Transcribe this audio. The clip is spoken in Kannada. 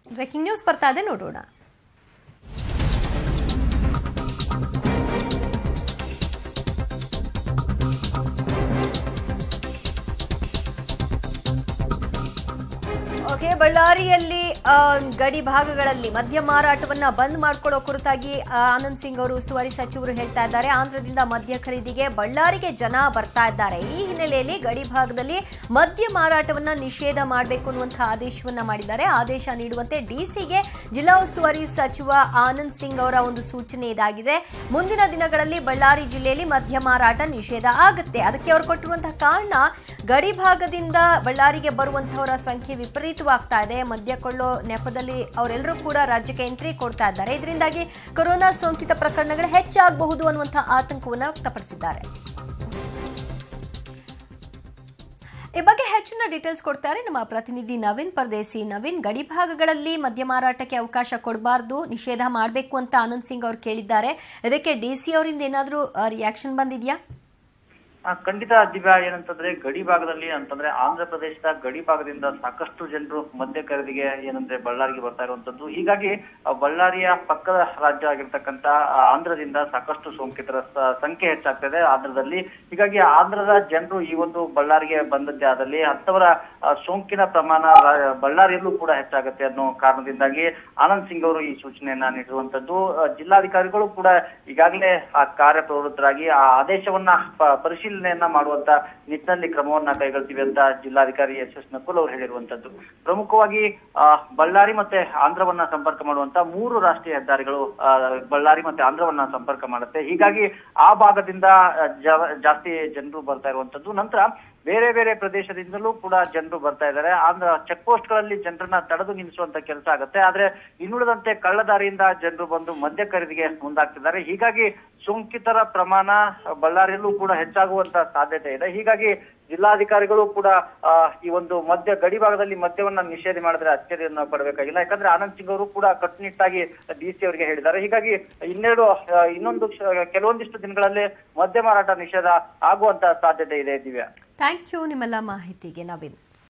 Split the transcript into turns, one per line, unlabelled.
ಬ್ರೇಕಿಂಗ್ ನ್ಯೂಸ್ ಬರ್ತಾ ಇದೆ ನೋಡೋಣ ಓಕೆ ಬಳ್ಳಾರಿಯಲ್ಲಿ ಆ, ಗಡಿ ಭಾಗಗಳಲ್ಲಿ ಮದ್ಯ ಮಾರಾಟವನ್ನ ಬಂದ್ ಮಾಡ್ಕೊಳ್ಳೋ ಕುರಿತಾಗಿ ಆ, ಆನಂದ್ ಸಿಂಗ್ ಅವರು ಉಸ್ತುವಾರಿ ಸಚಿವರು ಹೇಳ್ತಾ ಇದ್ದಾರೆ ಆಂಧ್ರದಿಂದ ಮದ್ಯ ಖರೀದಿಗೆ ಬಳ್ಳಾರಿಗೆ ಜನ ಬರ್ತಾ ಇದ್ದಾರೆ ಈ ಹಿನ್ನೆಲೆಯಲ್ಲಿ ಗಡಿ ಭಾಗದಲ್ಲಿ ಮದ್ಯ ಮಾರಾಟವನ್ನ ನಿಷೇಧ ಮಾಡಬೇಕು ಅನ್ನುವಂತಹ ಆದೇಶವನ್ನ ಮಾಡಿದ್ದಾರೆ ಆದೇಶ ನೀಡುವಂತೆ ಡಿಸಿಗೆ ಜಿಲ್ಲಾ ಉಸ್ತುವಾರಿ ಸಚಿವ ಆನಂದ್ ಸಿಂಗ್ ಅವರ ಒಂದು ಸೂಚನೆ ಇದಾಗಿದೆ ಮುಂದಿನ ದಿನಗಳಲ್ಲಿ ಬಳ್ಳಾರಿ ಜಿಲ್ಲೆಯಲ್ಲಿ ಮದ್ಯ ಮಾರಾಟ ನಿಷೇಧ ಆಗುತ್ತೆ ಅದಕ್ಕೆ ಅವರು ಕೊಟ್ಟಿರುವಂತಹ ಕಾರಣ ಗಡಿ ಭಾಗದಿಂದ ಬಳ್ಳಾರಿಗೆ ಬರುವಂತಹವರ ಸಂಖ್ಯೆ ವಿಪರೀತವಾಗ್ತಾ ಇದೆ ಮದ್ಯ ಕೊಳ್ಳೋ ನೆಪದಲ್ಲಿ ಅವರೆಲ್ಲರೂ ಕೂಡ ರಾಜ್ಯಕ್ಕೆ ಎಂಟ್ರಿ ಕೊಡ್ತಾ ಇದ್ದಾರೆ ಇದರಿಂದಾಗಿ ಕೊರೋನಾ ಸೋಂಕಿತ ಪ್ರಕರಣಗಳು ಹೆಚ್ಚಾಗಬಹುದು ಅನ್ನುವಂತಹ ಆತಂಕವನ್ನು ವ್ಯಕ್ತಪಡಿಸಿದ್ದಾರೆ ಈ ಬಗ್ಗೆ ಹೆಚ್ಚಿನ ಡೀಟೇಲ್ಸ್ ಕೊಡ್ತಾರೆ ನಮ್ಮ ಪ್ರತಿನಿಧಿ ನವೀನ್ ಪರದೇಸಿ ನವೀನ್ ಗಡಿ ಭಾಗಗಳಲ್ಲಿ ಮದ್ಯ ಮಾರಾಟಕ್ಕೆ ಅವಕಾಶ ಕೊಡಬಾರ್ದು ನಿಷೇಧ ಮಾಡಬೇಕು ಅಂತ ಆನಂದ್ ಸಿಂಗ್ ಅವರು ಕೇಳಿದ್ದಾರೆ ಇದಕ್ಕೆ ಡಿಸಿ ಅವರಿಂದ ಏನಾದರೂ ರಿಯಾಕ್ಷನ್ ಬಂದಿದೆಯಾ
ಆ, ಖಂಡಿತ ದಿವ್ಯಾ ಏನಂತಂದ್ರೆ ಗಡಿ ಭಾಗದಲ್ಲಿ ಅಂತಂದ್ರೆ ಆಂಧ್ರ ಪ್ರದೇಶದ ಗಡಿ ಭಾಗದಿಂದ ಸಾಕಷ್ಟು ಜನರು ಮದ್ಯ ಖರೀದಿಗೆ ಏನಂದ್ರೆ ಬಳ್ಳಾರಿಗೆ ಬರ್ತಾ ಇರುವಂತದ್ದು ಹೀಗಾಗಿ ಆ, ಬಳ್ಳಾರಿಯ ಪಕ್ಕದ ರಾಜ್ಯ ಆಗಿರ್ತಕ್ಕಂತ ಆ, ಆಂಧ್ರದಿಂದ ಸಾಕಷ್ಟು ಸೋಂಕಿತರ ಸ- ಸಂಖ್ಯೆ ಹೆಚ್ಚಾಗ್ತದೆ ಆಂಧ್ರದಲ್ಲಿ ಹೀಗಾಗಿ ಆಂಧ್ರದ ಜನರು ಈ ಒಂದು ಬಳ್ಳಾರಿಗೆ ಬಂದದ್ದೇ ಆದಲ್ಲಿ ಅಂತವರ ಆ, ಸೋಂಕಿನ ಪ್ರಮಾಣ ರಾ- ಬಳ್ಳಾರಿಯಲ್ಲೂ ಕೂಡ ಹೆಚ್ಚಾಗುತ್ತೆ ಅನ್ನೋ ಕಾರಣದಿಂದಾಗಿ ಆನಂದ್ ಸಿಂಗ್ ಅವರು ಈ ಸೂಚನೆಯನ್ನ ನೀಡಿರುವಂತದ್ದು ಆ, ಜಿಲ್ಲಾಧಿಕಾರಿಗಳು ಕೂಡ ಈಗಾಗಲೇ ಆ ಕಾರ್ಯಪ್ರವೃತ್ತರಾಗಿ ಆ ಆದೇಶವನ್ನ ಪ- ಪರಿಶೀಲನೆಯನ್ನ ಮಾಡುವಂತ ನಿಟ್ಟಿನಲ್ಲಿ ಕ್ರಮವನ್ನ ಕೈಗೊಳ್ತೀವಿ ಅಂತ ಜಿಲ್ಲಾಧಿಕಾರಿ ಎಸ್ ಎಸ್ ನಕುಲ್ ಅವರು ಹೇಳಿರುವಂತದ್ದು ಪ್ರಮುಖವಾಗಿ ಆ, ಬಳ್ಳಾರಿ ಮತ್ತೆ ಆಂಧ್ರವನ್ನ ಸಂಪರ್ಕ ಮಾಡುವಂತ ಮೂರು ರಾಷ್ಟ್ರೀಯ ಹೆದ್ದಾರಿಗಳು ಆ, ಬಳ್ಳಾರಿ ಮತ್ತೆ ಆಂಧ್ರವನ್ನ ಸಂಪರ್ಕ ಮಾಡುತ್ತೆ ಹೀಗಾಗಿ ಆ ಭಾಗದಿಂದ ಆ, ಜ- ಜಾಸ್ತಿ ಜನರು ಬರ್ತಾ ಇರುವಂತದ್ದು ನಂತರ ಬೇರೆ ಬೇರೆ ಪ್ರದೇಶದಿಂದಲೂ ಕೂಡ ಜನರು ಬರ್ತಾ ಇದ್ದಾರೆ ಆಂಧ್ರ ಚೆಕ್ ಪೋಸ್ಟ್ ಗಳಲ್ಲಿ ಜನರನ್ನ ತಡೆದು ನಿಲ್ಲಿಸುವಂತ ಕೆಲಸ ಆಗುತ್ತೆ ಆದ್ರೆ ಇನ್ನುಳಿದಂತೆ ಕಳ್ಳದಾರಿಯಿಂದ ಜನರು ಬಂದು ಮದ್ಯ ಖರೀದಿಗೆ ಮುಂದಾಗ್ತಿದ್ದಾರೆ ಹೀಗಾಗಿ ಸೋಂಕಿತರ ಪ್ರಮಾಣ ಬಳ್ಳಾರಿಯಲ್ಲೂ ಕೂಡ ಹೆಚ್ಚಾಗುವಂತ ಸಾಧ್ಯತೆ ಇದೆ ಹೀಗಾಗಿ ಜಿಲ್ಲಾಧಿಕಾರಿಗಳು ಕೂಡ ಆ, ಈ ಒಂದು ಮದ್ಯ ಗಡಿ ಭಾಗದಲ್ಲಿ ಮದ್ಯವನ್ನ ನಿಷೇಧ ಮಾಡಿದ್ರೆ ಅಚ್ಚರಿಯನ್ನು ಪಡಬೇಕಾಗಿಲ್ಲ ಯಾಕಂದ್ರೆ ಆನಂದ್ ಸಿಂಗ್ ಅವರು ಕೂಡ ಕಟ್ಟುನಿಟ್ಟಾಗಿ ಡಿ ಸಿ ಅವರಿಗೆ ಹೇಳಿದ್ದಾರೆ ಹೀಗಾಗಿ ಇನ್ನೆರಡು ಆ, ಇನ್ನೊಂದು ಕ್ಷ- ಕೆಲವೊಂದಿಷ್ಟು ದಿನಗಳಲ್ಲಿ ಮದ್ಯ ಮಾರಾಟ ನಿಷೇಧ ಆಗುವಂತ ಸಾಧ್ಯತೆ ಇದೆ ದಿವ್ಯಾ
ಥ್ಯಾಂಕ್ ಯು ನಿಮ್ಮೆಲ್ಲ ಮಾಹಿತಿಗೆ ನವೀನ್